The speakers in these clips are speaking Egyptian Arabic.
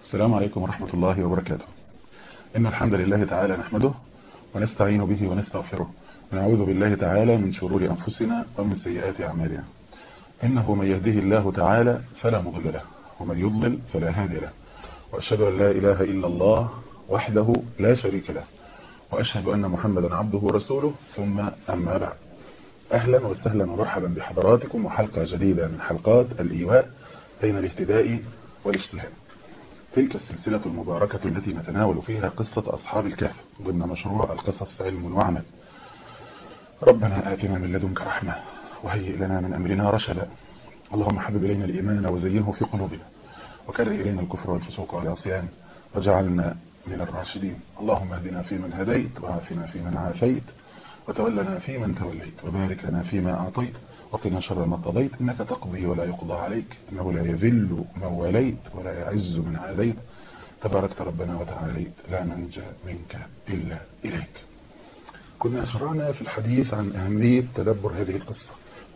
السلام عليكم ورحمة الله وبركاته إن الحمد لله تعالى نحمده ونستعين به ونستغفره ونعوذ بالله تعالى من شرور أنفسنا ومن سيئات أعمالنا إنه من يهده الله تعالى فلا مضل له ومن يضلل فلا هادي له وأشهد أن لا إله إلا الله وحده لا شريك له وأشهد أن محمدا عبده ورسوله ثم أما بعد أهلا وسهلا ومرحبا بحضراتكم وحلقة جديدة من حلقات الإيواء بين الاهتداء والاجتهاد تلك السلسلة المباركة التي نتناول فيها قصة أصحاب الكهف ضمن مشروع القصص علم وعمل ربنا آتنا من لدنك رحمة وهيئ لنا من أمرنا رشدا اللهم حبب إلينا الإيمان وزينه في قلوبنا وكره إلينا الكفر والفسوق والعصيان وجعلنا من الراشدين اللهم اهدنا فيمن هديت وعافنا فيمن عافيت وتولنا فيمن توليت وبارك لنا فيما أعطيت وقنا شر ما قضيت إنك تقضي ولا يقضى عليك إنه لا يذل من وليت ولا يعز من عاديت تباركت ربنا وتعاليت لا منجى منك إلا إليك كنا شرعنا في الحديث عن أهمية تدبر هذه القصة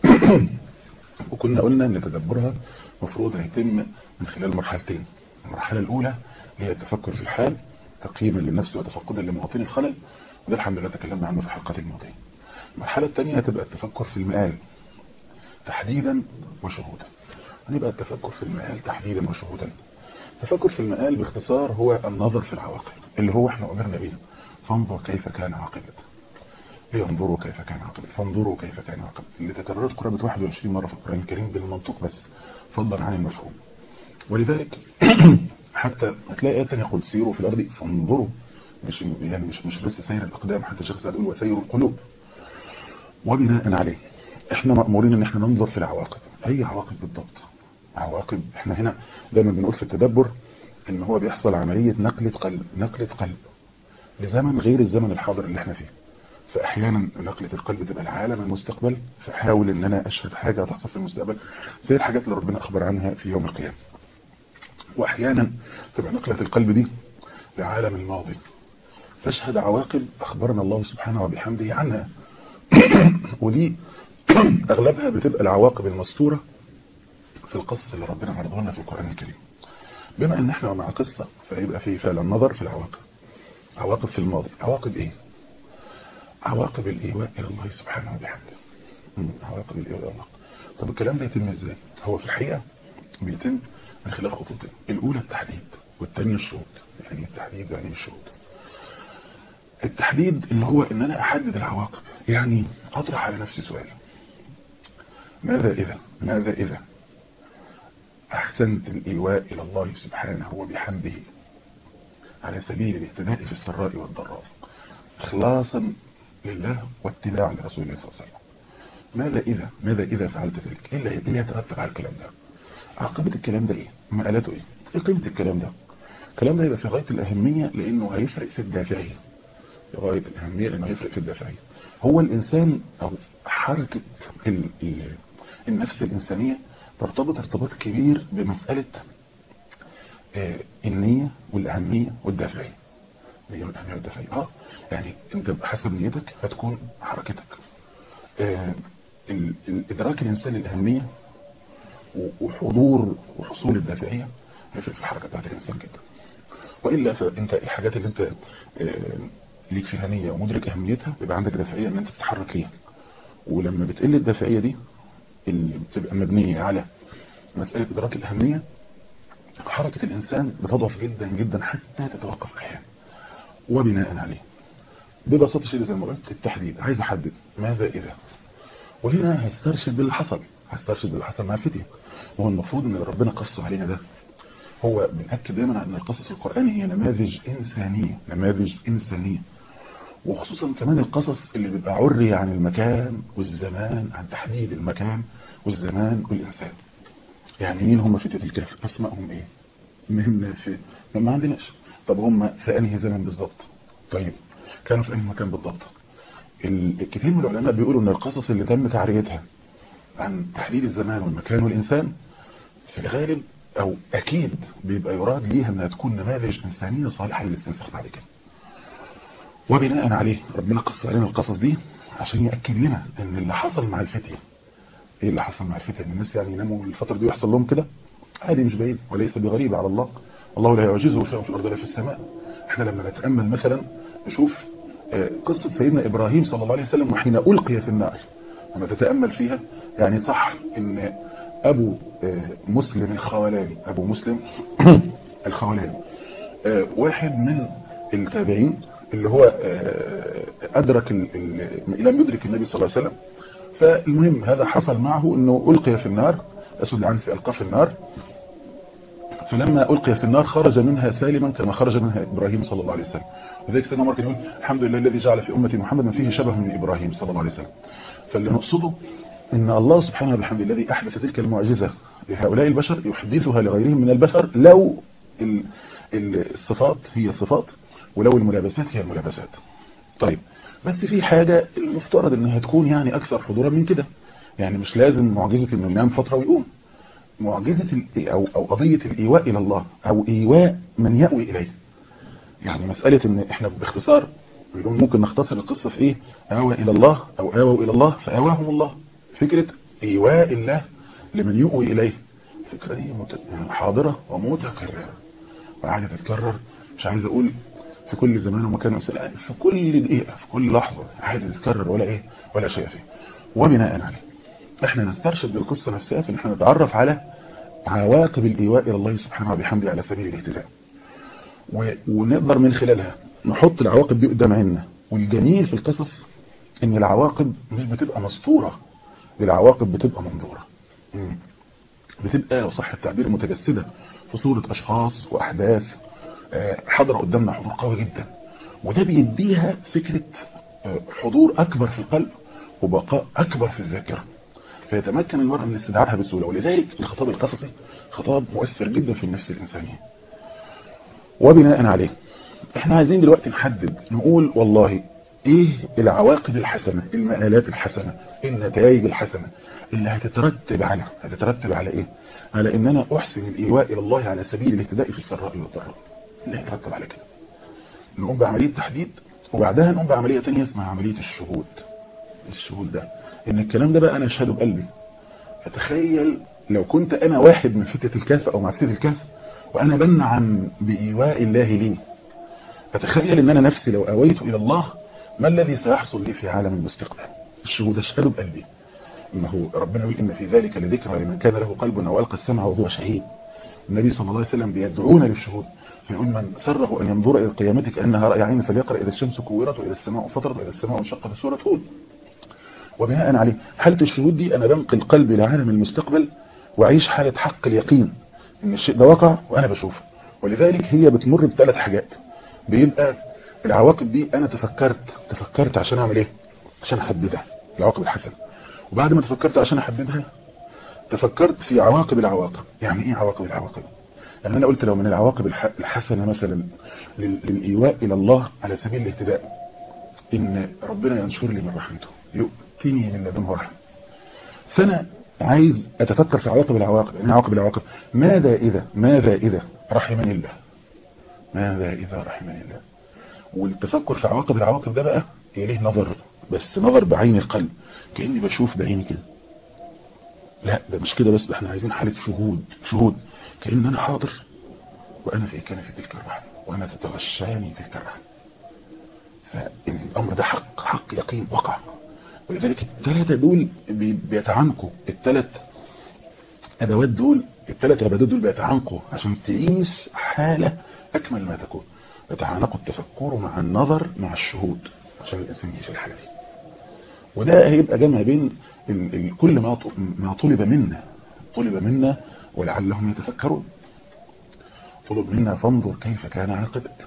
وكنا قلنا أن تدبرها مفروض يتم من خلال مرحلتين المرحلة الأولى هي التفكر في الحال تقييما للنفس وتفقدا لمواطن الخلل وده الحمد لله تكلمنا عنه في الحلقات الماضية المرحلة الثانية هتبقى التفكر في المآل تحديدا وشهودا هنبقى التفكر في المآل تحديدا وشهودا التفكر في المآل باختصار هو النظر في العواقب اللي هو احنا أمرنا به فانظر كيف كان عاقبته لينظروا كيف كان عاقبته فانظروا كيف كان عاقبته اللي تكررت قرابة 21 مرة في القرآن الكريم بالمنطق بس فضلا عن المفهوم ولذلك حتى هتلاقي آيات يقول سيروا في الأرض فانظروا مش يعني مش مش بس سير الأقدام حتى الشيخ سعد يقول وسير القلوب وبناء عليه احنا مأمورين ان احنا ننظر في العواقب اي عواقب بالضبط عواقب احنا هنا دايما بنقول في التدبر ان هو بيحصل عملية نقلة قلب نقلة قلب لزمن غير الزمن الحاضر اللي احنا فيه فاحيانا نقلة القلب تبقى العالم المستقبل فاحاول ان انا اشهد حاجة تحصل في المستقبل زي الحاجات اللي ربنا اخبر عنها في يوم القيامة واحيانا تبقى نقلة القلب دي لعالم الماضي فاشهد عواقب اخبرنا الله سبحانه وبحمده عنها ودي اغلبها بتبقى العواقب المستورة في القصص اللي ربنا عرضها لنا في القرآن الكريم بما ان احنا مع قصة فيبقى في فعلا نظر في العواقب عواقب في الماضي عواقب ايه عواقب الايواء الى الله سبحانه وبحمده عواقب الايواء الى الله طب الكلام ده يتم ازاي هو في الحقيقة بيتم من خلال خطوتين الاولى التحديد والثانيه الشهود يعني التحديد يعني الشهود التحديد اللي هو ان انا احدد العواقب يعني اطرح على نفسي سؤال ماذا اذا ماذا اذا احسنت الايواء الى الله سبحانه وبحمده على سبيل الاهتداء في السراء والضراء اخلاصا لله واتباعا لرسول الله صلى الله عليه وسلم ماذا اذا ماذا اذا فعلت ذلك ايه اللي يترتب على الكلام ده عاقبة الكلام ده ايه مقالاته ايه ايه قيمة الكلام ده الكلام ده يبقى في غاية الاهمية لانه هيفرق في الدافعية في غاية الاهمية لانه هيفرق في الدافعية هو الانسان او حركة ال ال النفس الانسانية ترتبط ارتباط كبير بمسألة آه النية والاهمية والدافعية النية والاهمية والدافعية اه يعني انت بحسب نيتك هتكون حركتك آه الادراك الانسان الاهمية وحضور وحصول الدافعية يفرق في الحركة بتاعت الإنسان جدا وإلا فأنت الحاجات اللي أنت ليك فيها نية ومدرك أهميتها بيبقى عندك دافعية أن أنت تتحرك ليها ولما بتقل الدافعية دي اللي بتبقى مبنية على مسألة إدراك الأهمية حركة الإنسان بتضعف جدا جدا حتى تتوقف أحيانا وبناء عليه ببساطة شيء زي ما قلت التحديد عايز أحدد ماذا إذا وهنا هسترشد باللي حصل هسترشد باللي حصل مع الفتية وهو المفروض ان ربنا قصه علينا ده هو بنأكد دايما على ان القصص القرآنية هي نماذج إنسانية نماذج إنسانية وخصوصا كمان القصص اللي بيبقى عري عن المكان والزمان عن تحديد المكان والزمان والإنسان يعني مين هم فتية الكهف أسمائهم إيه من في ما عندناش طب هم في أنهي زمن بالظبط طيب كانوا في أنهي مكان بالضبط الكثير من العلماء بيقولوا ان القصص اللي تم تعريتها عن تحديد الزمان والمكان والإنسان في الغالب أو أكيد بيبقى يراد ليها أنها تكون نماذج إنسانية صالحة للاستنساخ بعد كده وبناء عليه ربنا قص علينا القصص دي عشان يأكد لنا أن اللي حصل مع الفتية إيه اللي حصل مع الفتية أن الناس يعني يناموا الفترة دي ويحصل لهم كده عادي مش بعيد وليس بغريب على الله الله لا يعجزه شيء في الارض ولا في السماء احنا لما نتامل مثلا نشوف قصه سيدنا ابراهيم صلى الله عليه وسلم وحين القي في النار لما تتامل فيها يعني صح ان ابو مسلم الخولاني ابو مسلم الخولاني واحد من التابعين اللي هو ادرك لم يدرك النبي صلى الله عليه وسلم فالمهم هذا حصل معه انه القي في النار اسود العنسي القى في النار فلما القي في النار خرج منها سالما كما خرج منها ابراهيم صلى الله عليه وسلم وذلك سيدنا عمر كان يقول الحمد لله الذي جعل في امه محمد فيه شبه من ابراهيم صلى الله عليه وسلم فاللي نقصده ان الله سبحانه وبحمده الذي احدث تلك المعجزه لهؤلاء البشر يحدثها لغيرهم من البشر لو الصفات هي الصفات ولو الملابسات هي الملابسات طيب بس في حاجة المفترض انها تكون يعني اكثر حضورا من كده يعني مش لازم معجزة انه ينام فترة ويقوم معجزة او او قضية الايواء الى الله او ايواء من يأوي اليه يعني مسألة ان احنا باختصار بيقولون ممكن نختصر القصة في ايه اوى الى الله او اووا الى الله فاواهم الله فكرة ايواء الله لمن يؤوي اليه الفكرة دي حاضرة ومتكررة وقاعدة تتكرر مش عايز اقول في كل زمان ومكان وسنة في كل دقيقة في كل لحظة عادي تتكرر ولا ايه ولا شيء فيه وبناء عليه احنا نسترشد بالقصة نفسها في ان احنا نتعرف على عواقب الايواء الى الله سبحانه وبحمده على سبيل الاهتداء ونقدر من خلالها نحط العواقب دي قدام عيننا والجميل في القصص ان العواقب مش بتبقى مسطورة العواقب بتبقى منظورة بتبقى لو صح التعبير متجسدة في صورة اشخاص واحداث حضر قدامنا حضور قوي جدا وده بيديها فكرة حضور أكبر في القلب وبقاء أكبر في الذاكرة فيتمكن المرء من استدعائها بسهولة ولذلك الخطاب القصصي خطاب مؤثر جدا في النفس الإنسانية وبناء عليه احنا عايزين دلوقتي نحدد نقول والله ايه العواقب الحسنة المآلات الحسنة النتائج الحسنة اللي هتترتب على هتترتب على ايه على ان انا احسن الايواء الى الله على سبيل الاهتداء في السراء والضراء اللي هيترتب على كده نقوم بعملية تحديد وبعدها نقوم بعملية تانية اسمها عملية الشهود الشهود ده ان الكلام ده بقى انا اشهده بقلبي فتخيل لو كنت انا واحد من فتة الكهف او مع فتة الكهف وانا بنعم بايواء الله لي فتخيل ان انا نفسي لو اويت الى الله ما الذي سيحصل لي في عالم المستقبل الشهود اشهده بقلبي ما هو ربنا يقول ان في ذلك لذكرى لمن كان له قلب او القى السمع وهو شهيد النبي صلى الله عليه وسلم بيدعونا للشهود فيقول من سره أن ينظر إلى القيامة كأنها رأي عين فليقرأ إذا الشمس كورت وإذا السماء فطرت وإذا السماء انشقت سورة هود وبناء عليه حالة الشهود دي أنا بنقل قلبي لعالم المستقبل وأعيش حالة حق اليقين إن الشيء ده وقع وأنا بشوفه ولذلك هي بتمر بثلاث حاجات بيبقى العواقب دي أنا تفكرت تفكرت عشان أعمل إيه عشان أحددها العواقب الحسنة وبعد ما تفكرت عشان أحددها تفكرت في عواقب العواقب يعني إيه عواقب العواقب يعني أنا قلت لو من العواقب الحسنة مثلا للإيواء إلى الله على سبيل الاهتداء إن ربنا ينشر لي من رحمته يؤتني من لدنه رحمة فأنا عايز أتفكر في عواقب العواقب يعني عواقب العواقب ماذا إذا ماذا إذا رحمني الله ماذا إذا رحمني الله والتفكر في عواقب العواقب ده بقى إليه نظر بس نظر بعين القلب كأني بشوف بعيني كده لا ده مش كده بس ده احنا عايزين حالة شهود شهود كأن أنا حاضر وأنا في كان في تلك الرحمة وأنا تتغشاني تلك الرحمة فالأمر ده حق حق يقين وقع ولذلك الثلاثة دول بيتعانقوا الثلاث أدوات دول الثلاث عبادات دول بيتعانقوا عشان تعيش حالة أكمل ما تكون يتعانقوا التفكر مع النظر مع الشهود عشان الإنسان يعيش الحالة دي وده هيبقى جمع بين ال ال كل ما ما طلب منا طلب منا ولعلهم يتفكرون طلب منا فانظر كيف كان عاقبتك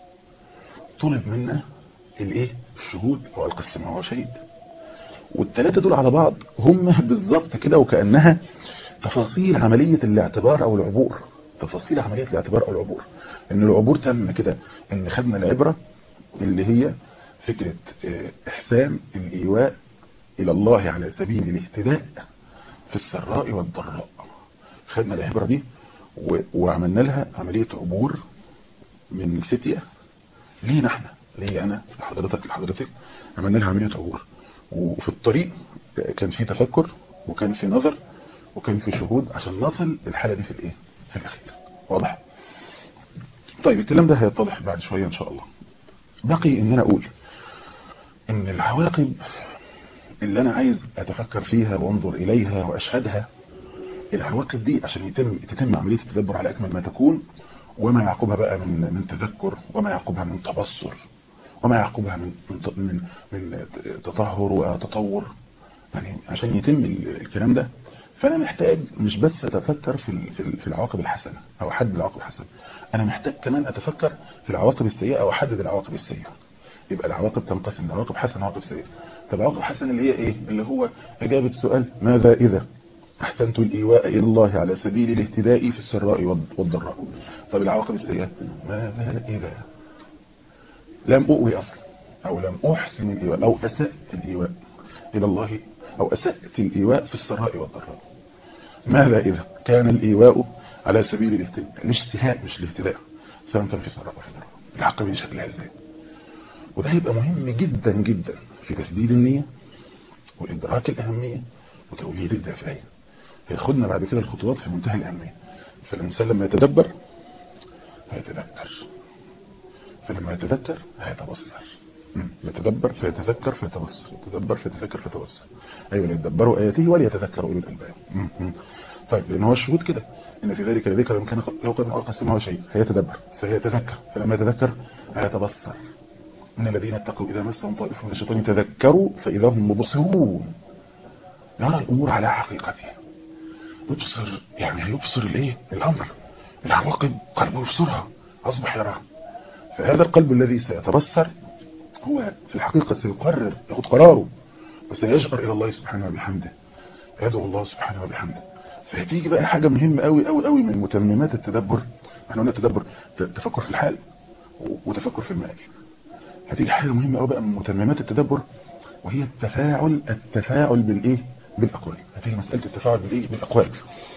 طلب منا الايه الشهود والقى السمع وشهيد والثلاثه دول على بعض هم بالظبط كده وكانها تفاصيل عمليه الاعتبار او العبور تفاصيل عمليه الاعتبار او العبور ان العبور تم كده ان خدنا العبره اللي هي فكره احسان الايواء الى الله على سبيل الاهتداء في السراء والضراء خدنا العبره دي وعملنا لها عمليه عبور من الفتيه لينا احنا ليه انا لحضرتك لحضرتك عملنا لها عمليه عبور وفي الطريق كان في تفكر وكان في نظر وكان في شهود عشان نصل للحاله دي في الايه في الاخير واضح طيب الكلام ده هيتضح بعد شوية ان شاء الله بقي ان انا اقول ان العواقب اللي انا عايز اتفكر فيها وانظر اليها واشهدها العواقب دي عشان يتم تتم عملية التدبر على اكمل ما تكون وما يعقبها بقى من من تذكر وما يعقبها من تبصر وما يعقبها من من من, من تطهر وتطور يعني عشان يتم الكلام ده فانا محتاج مش بس اتفكر في في العواقب الحسنه او احدد العواقب الحسنه انا محتاج كمان اتفكر في العواقب السيئه او احدد العواقب السيئه يبقى العواقب تنقسم لعواقب حسنه وعواقب سيئه طب العواقب الحسنه اللي هي ايه اللي هو اجابه السؤال ماذا اذا احسنت الايواء الى الله على سبيل الاهتداء في السراء والضراء طب العواقب السيئه ماذا اذا لم اؤوي اصلا او لم احسن الايواء او اسات الايواء الى الله او اسات الايواء في السراء والضراء ماذا إذا كان الإيواء على سبيل الاهتداء الاجتهاد مش الاهتداء سواء كان في سراء وفي ضراء العقبة دي شكلها ازاي وده هيبقى مهم جدا جدا في تسديد النية وإدراك الأهمية وتوليد الدافعية هياخدنا بعد كده الخطوات في منتهى الأهمية فالإنسان لما يتدبر هيتذكر فلما يتذكر هيتبصر يتدبر فيتذكر فيتبصر يتدبر فيتذكر فيتبصر ايوه ليتدبروا اياته وليتذكروا اولو الالباب طيب لان هو الشهود كده ان في ذلك ذكر ان كان يوقع من ارقى السماء شيء هيتدبر فيتذكر فلما يتذكر هيتبصر ان الذين اتقوا اذا مسهم طائف من الشيطان تذكروا فاذا هم مبصرون يرى الامور على حقيقتها يبصر يعني هيبصر الايه الامر العواقب قلبه يبصرها اصبح يراها فهذا القلب الذي سيتبصر هو في الحقيقة سيقرر ياخد قراره وسيشعر إلى الله سبحانه وبحمده يدعو الله سبحانه وبحمده فهتيجي بقى حاجة مهمة قوي قوي قوي من متممات التدبر احنا قلنا التدبر تفكر في الحال وتفكر في المال هتيجي حاجة مهمة قوي بقى من متممات التدبر وهي التفاعل التفاعل بالايه بالاقوال هتيجي مسألة التفاعل بالايه بالاقوال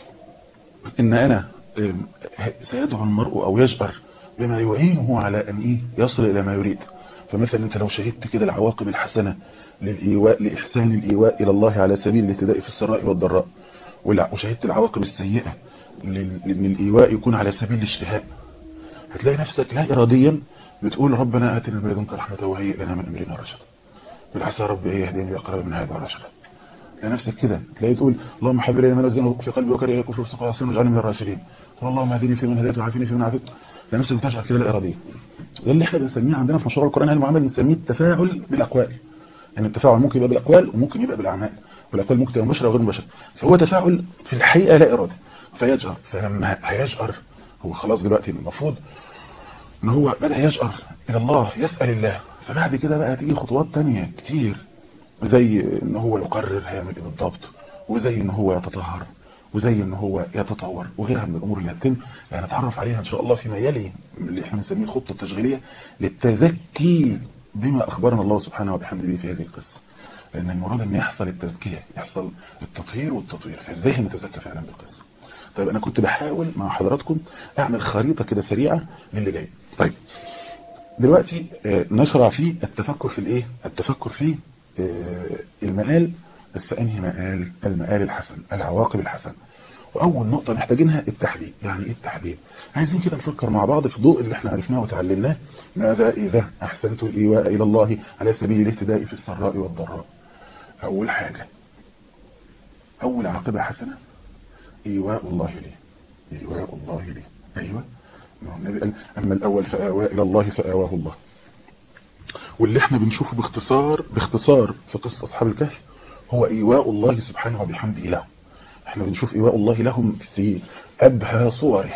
ان انا سيدعو المرء او يجأر بما يعينه على ان ايه يصل الى ما يريد فمثلا انت لو شهدت كده العواقب الحسنة للإيواء لإحسان الإيواء إلى الله على سبيل الاهتداء في السراء والضراء وشهدت العواقب السيئة لأن الإيواء يكون على سبيل الاجتهاد هتلاقي نفسك لا إراديا بتقول ربنا آتنا من لدنك رحمة وهيئ لنا من أمرنا رشدا بالعسى رب إيه يهديني أقرب من هذا رشدا تلاقي نفسك كده تلاقي تقول اللهم حبب إلينا ما نزلنا في قلبي وكره الكفر والفسوق والعصيان واجعلني من الراشدين اللهم اهدني فيمن هديت وعافني فيمن عافيت تلاقي نفسك بتشعر كده الإرادية ده اللي احنا بنسميه عندنا في مشروع القرآن المعامل بنسميه التفاعل بالأقوال يعني التفاعل ممكن يبقى بالأقوال وممكن يبقى بالأعمال والأقوال ممكن تبقى مباشرة وغير مباشرة فهو تفاعل في الحقيقة لا إرادة فيجأر فلما هيجأر هو خلاص دلوقتي المفروض ان هو بدأ يجأر إلى الله يسأل الله فبعد كده بقى تيجي خطوات تانية كتير زي ان هو يقرر هيعمل ايه بالضبط وزي ان هو يتطهر وزي ان هو يتطور وغيرها من الامور اللي هتتم يعني نتعرف عليها ان شاء الله فيما يلي اللي احنا بنسميه الخطه التشغيليه للتزكي بما اخبرنا الله سبحانه وبحمده به في هذه القصه لان المراد ان يحصل التزكيه يحصل التطهير والتطوير فازاي نتزكى فعلا بالقصه طيب انا كنت بحاول مع حضراتكم اعمل خريطه كده سريعه للي جاي طيب دلوقتي نشرع في التفكر في الايه التفكر في المآل بس انهي مآل المآل الحسن العواقب الحسن واول نقطة محتاجينها التحديد يعني ايه التحديد عايزين كده نفكر مع بعض في ضوء اللي احنا عرفناه وتعلمناه ماذا اذا احسنت الايواء الى الله على سبيل الاهتداء في السراء والضراء اول حاجة اول عاقبة حسنة ايواء الله لي ايواء الله لي ايوه النبي قال اما الاول فاوى الى الله فاواه الله واللي احنا بنشوفه باختصار باختصار في قصة اصحاب الكهف هو ايواء الله سبحانه وبحمده لهم احنا بنشوف ايواء الله لهم في ابهى صوره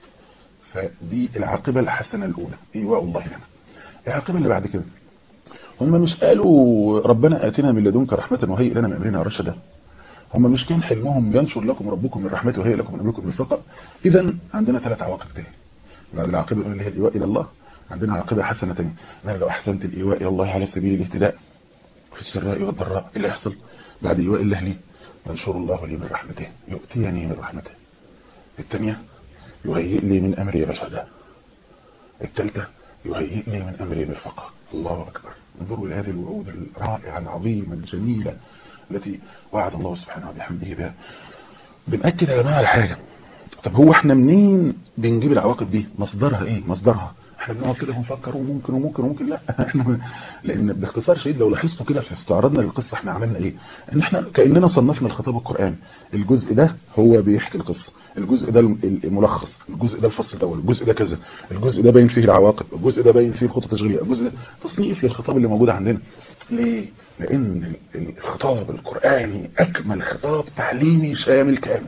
فدي العاقبة الحسنة الاولى ايواء الله لنا العاقبة اللي بعد كده هم مش قالوا ربنا اتنا من لدنك رحمة وهيئ لنا من امرنا رشدا هم مش كان حلمهم ينشر لكم ربكم من رحمته وهيئ لكم من امركم مرفقا اذا عندنا ثلاث عواقب تاني بعد العاقبة اللي هي الايواء الى الله عندنا عاقبة حسنة تانية أنا لو أحسنت الإيواء إلى الله على سبيل الاهتداء في السراء والضراء اللي يحصل بعد إيواء الله لي ينشر الله لي من رحمته يؤتيني من رحمته الثانية يهيئ لي من أمري رشدا الثالثة يهيئ لي من أمري مرفقا الله أكبر انظروا إلى هذه الوعود الرائعة العظيمة الجميلة التي وعد الله سبحانه وبحمده بها بنأكد يا جماعة على حاجة طب هو احنا منين بنجيب العواقب دي مصدرها ايه مصدرها احنا بنقعد كده ونفكر وممكن وممكن وممكن لا احنا لان باختصار شديد لو لاحظتوا كده في استعراضنا للقصه احنا عملنا ايه ان احنا كاننا صنفنا الخطاب القراني الجزء ده هو بيحكي القصه الجزء ده الملخص الجزء ده الفصل الاول الجزء ده كذا الجزء ده باين فيه العواقب الجزء ده باين فيه الخطه التشغيليه الجزء ده تصنيف للخطاب اللي موجود عندنا ليه لان الخطاب القراني اكمل خطاب تعليمي شامل كامل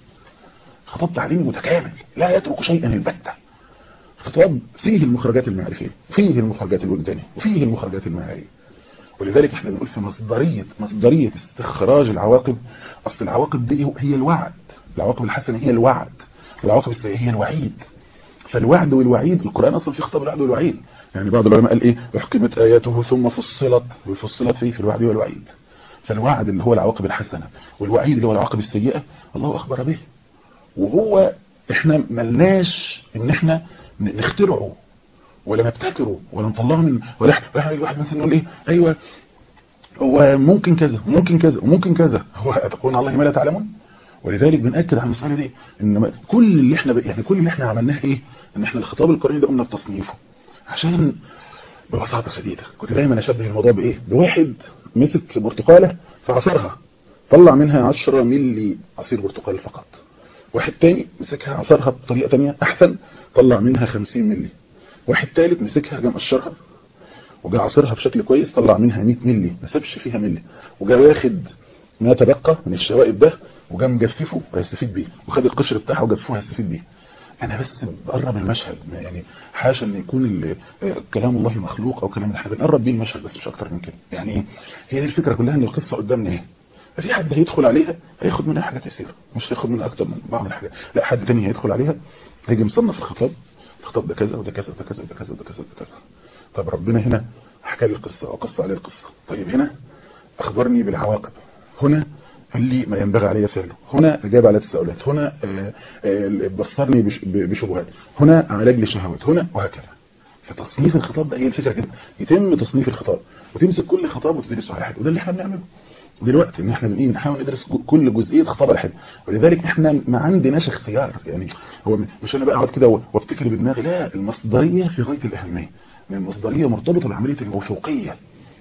خطاب تعليمي متكامل لا يترك شيئا البتة خطاب فيه المخرجات المعرفية فيه المخرجات الوجدانية وفيه المخرجات المعارية ولذلك احنا بنقول في مصدرية مصدرية استخراج العواقب اصل العواقب دي هي الوعد العواقب الحسنة هي الوعد والعواقب السيئة هي الوعيد فالوعد والوعيد القرآن اصلا فيه خطاب الوعد والوعيد يعني بعض العلماء قال ايه احكمت اياته ثم فصلت وفصلت فيه في الوعد والوعيد فالوعد اللي هو العواقب الحسنة والوعيد اللي هو العواقب السيئة الله اخبر به وهو احنا ملناش ان احنا نخترعه ولا نبتكره ولا نطلعه من ولا احنا الواحد مثلا يقول ايه ايوه هو ممكن كذا ممكن كذا وممكن كذا هو تقولون الله ما لا تعلمون ولذلك بنأكد على المسألة دي ان كل اللي احنا ب... يعني كل اللي احنا عملناه ايه ان احنا الخطاب القرآني ده قمنا بتصنيفه عشان ببساطة شديدة كنت دايما اشبه الموضوع بايه بواحد مسك برتقالة فعصرها طلع منها 10 ملي عصير برتقال فقط واحد تاني مسكها عصرها بطريقة تانية احسن طلع منها 50 ملي واحد تالت مسكها جا مقشرها وجا عصرها بشكل كويس طلع منها 100 ملي ما سابش فيها ملي وجا واخد ما تبقى من الشوائب ده وجا مجففه ويستفيد بيه وخد القشر بتاعه وجففه ويستفيد بيه انا بس بقرب المشهد يعني حاشا ان يكون كلام الله مخلوق او كلام احنا بنقرب بيه المشهد بس مش اكتر من كده يعني هي دي الفكره كلها ان القصه قدامنا ايه في حد هيدخل عليها هياخد منها حاجات يسيره مش هياخد منها اكتر من بعض الحاجات لا حد تاني هيدخل عليها هيجي مصنف الخطاب الخطاب ده كذا وده كذا وده كذا وده كذا وده كذا وده كذا طب ربنا هنا حكى لي القصه وقص عليه القصه طيب هنا اخبرني بالعواقب هنا قال لي ما ينبغي علي فعله هنا اجاب على تساؤلات هنا بصرني بشبهات هنا علاج لشهوات هنا وهكذا فتصنيف الخطاب ده هي الفكره كده يتم تصنيف الخطاب وتمسك كل خطاب وتدرسه على حد وده اللي احنا بنعمله دلوقتي ان احنا بنقيم بنحاول ندرس كل جزئيه خطاب على حد ولذلك احنا ما عندناش اختيار يعني هو مش انا بقى اقعد كده وابتكر بدماغي لا المصدريه في غايه الاهميه ان المصدريه مرتبطه بعمليه الموثوقيه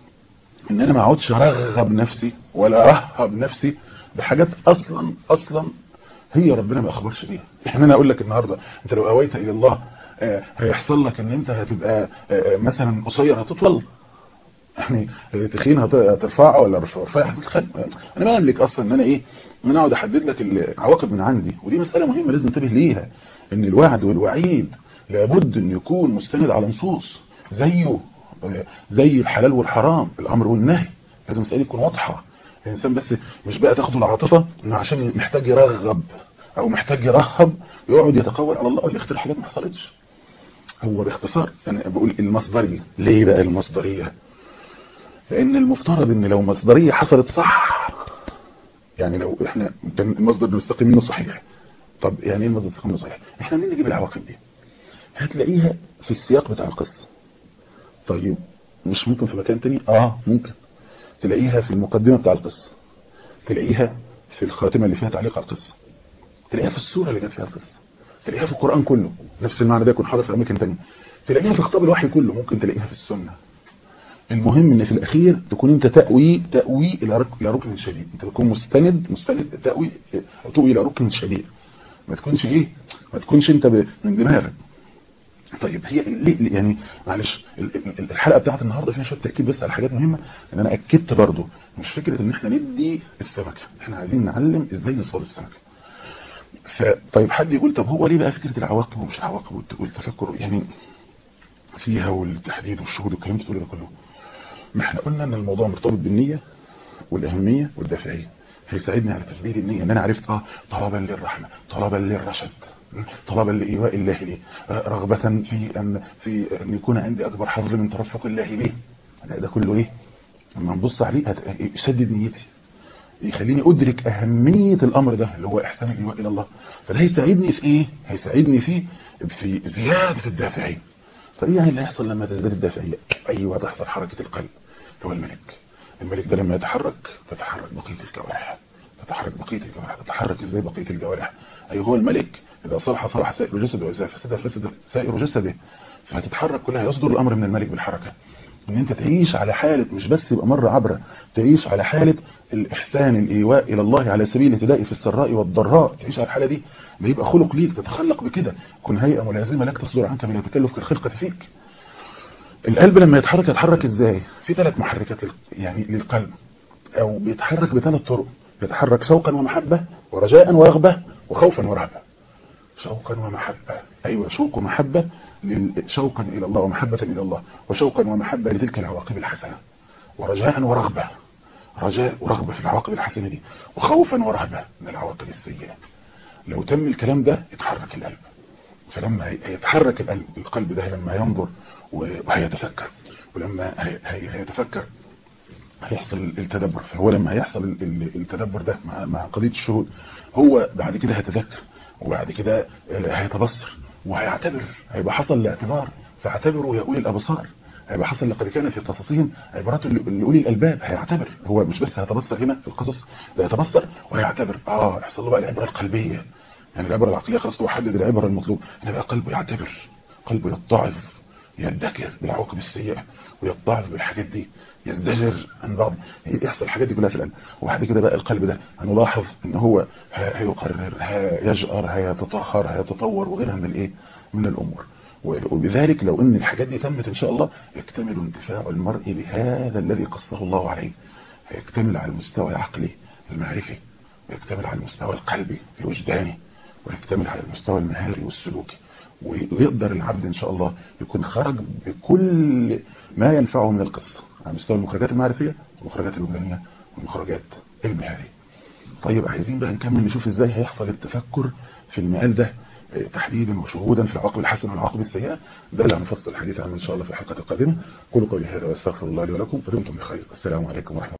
ان انا ما اقعدش ارغب نفسي ولا ارهب نفسي بحاجات اصلا اصلا هي ربنا ما اخبرش بيها يعني انا اقول لك النهارده انت لو اويت الى الله هيحصل لك ان انت هتبقى مثلا قصير هتطول يعني تخين هترفعه ولا رفيع هتتخن انا ما املك اصلا ان انا ايه ان انا اقعد احدد لك العواقب من عندي ودي مساله مهمه لازم ننتبه ليها ان الوعد والوعيد لابد ان يكون مستند على نصوص زيه زي الحلال والحرام الامر والنهي لازم المساله تكون واضحه الانسان بس مش بقى تاخده العاطفه انه عشان محتاج يرغب او محتاج يرهب يقعد يتقول على الله ويختار حاجات ما حصلتش هو باختصار انا يعني بقول المصدريه ليه بقى المصدريه لان المفترض ان لو مصدريه حصلت صح يعني لو احنا كان المصدر بنستقي منه صحيح طب يعني ايه المصدر بنستقي منه صحيح احنا منين نجيب العواقب دي هتلاقيها في السياق بتاع القصه طيب مش ممكن في مكان تاني اه ممكن تلاقيها في المقدمه بتاع القصه تلاقيها في الخاتمه اللي فيها تعليق على القصه تلاقيها في السوره اللي جت فيها القصه تلاقيها في القران كله نفس المعنى ده يكون حاضر في اماكن ثانيه تلاقيها في خطاب الوحي كله ممكن تلاقيها في السنه المهم ان في الاخير تكون انت تأوي تأوي الى ركن الى ركن شديد انت تكون مستند مستند تأوي او تؤوي الى ركن شديد ما تكونش ايه ما تكونش انت من دماغك طيب هي ليه يعني معلش الحلقه بتاعت النهارده فيها شويه تاكيد بس على حاجات مهمه ان انا اكدت برضو مش فكره ان احنا ندي السمكه احنا عايزين نعلم ازاي نصطاد السمكه فطيب حد يقول طب هو ليه بقى فكره العواقب ومش العواقب والتفكر يعني فيها والتحديد والشهود والكلام ده كله ما احنا قلنا ان الموضوع مرتبط بالنية والاهمية والدافعية هيساعدني على تثبيت النية ان انا عرفت اه طلبا للرحمة طلبا للرشد طلبا لإيواء الله لي رغبة في أن في أن يكون عندي أكبر حظ من ترفق الله لي ده كله إيه لما نبص عليه يسدد نيتي يخليني أدرك أهمية الأمر ده اللي هو إحسان الإيواء إلى الله فده هيساعدني في إيه هيساعدني في في زيادة الدافعين فإيه يعني اللي هيحصل لما تزداد الدافعية أيوة تحصل حركة القلب هو الملك الملك ده لما يتحرك تتحرك بقية الجوارح تتحرك بقية الجوارح تتحرك ازاي بقية الجوارح اي هو الملك اذا صلح صلح سائر جسده واذا فسد فسد سائر جسده فهتتحرك كلها يصدر الامر من الملك بالحركة ان انت تعيش على حالة مش بس يبقى مرة عبرة تعيش على حالة الاحسان الايواء الى الله على سبيل الاهتداء في السراء والضراء تعيش على الحالة دي ما يبقى خلق ليك تتخلق بكده كن هيئة ملازمة لك تصدر عنك من التكلف كالخلقة فيك القلب لما يتحرك يتحرك ازاي في ثلاث محركات يعني للقلب او بيتحرك بثلاث طرق يتحرك شوقا ومحبة ورجاء ورغبة وخوفا ورهبة شوقا ومحبة ايوه شوق ومحبة شوقا الى الله ومحبة الى الله وشوقا ومحبة لتلك العواقب الحسنة ورجاء ورغبة رجاء ورغبة في العواقب الحسنة دي وخوفا ورهبة من العواقب السيئة لو تم الكلام ده يتحرك القلب فلما يتحرك القلب القلب ده لما ينظر وهيتفكر ولما هيتفكر هيحصل التدبر فهو لما هيحصل التدبر ده مع, مع قضية الشهود هو بعد كده هيتذكر وبعد كده هيتبصر وهيعتبر هيبقى حصل لاعتبار فاعتبروا يا أولي الأبصار هيبقى حصل لقد كان في قصصهم عبارات لأولي الألباب هيعتبر هو مش بس هيتبصر هنا في القصص ده يتبصر وهيعتبر اه يحصل له بقى العبرة القلبية يعني العبرة العقلية خلاص هو حدد العبرة المطلوب هنا بقى قلبه يعتبر قلبه يتضعف يدكر بالعواقب السيئة ويتضاعف بالحاجات دي يزدجر عن بعض يحصل الحاجات دي كلها في القلب وبعد كده بقى القلب ده هنلاحظ ان هو هيقرر هيجأر هيتطهر هيتطور وغيرها من الايه من الامور وبذلك لو ان الحاجات دي تمت ان شاء الله يكتمل انتفاع المرء بهذا الذي قصه الله عليه هيكتمل على المستوى العقلي المعرفي ويكتمل على المستوى القلبي الوجداني ويكتمل على المستوى المهاري والسلوكي ويقدر العبد ان شاء الله يكون خرج بكل ما ينفعه من القصة على مستوى المخرجات المعرفية والمخرجات الوجدانية والمخرجات المهارية طيب عايزين بقى نكمل نشوف ازاي هيحصل التفكر في المقال ده تحديدا وشهودا في العواقب الحسنه والعواقب السيئه ده اللي هنفصل الحديث عنه ان شاء الله في الحلقه القادمه قولوا قولي هذا واستغفر الله لي ولكم ودمتم بخير السلام عليكم ورحمه الله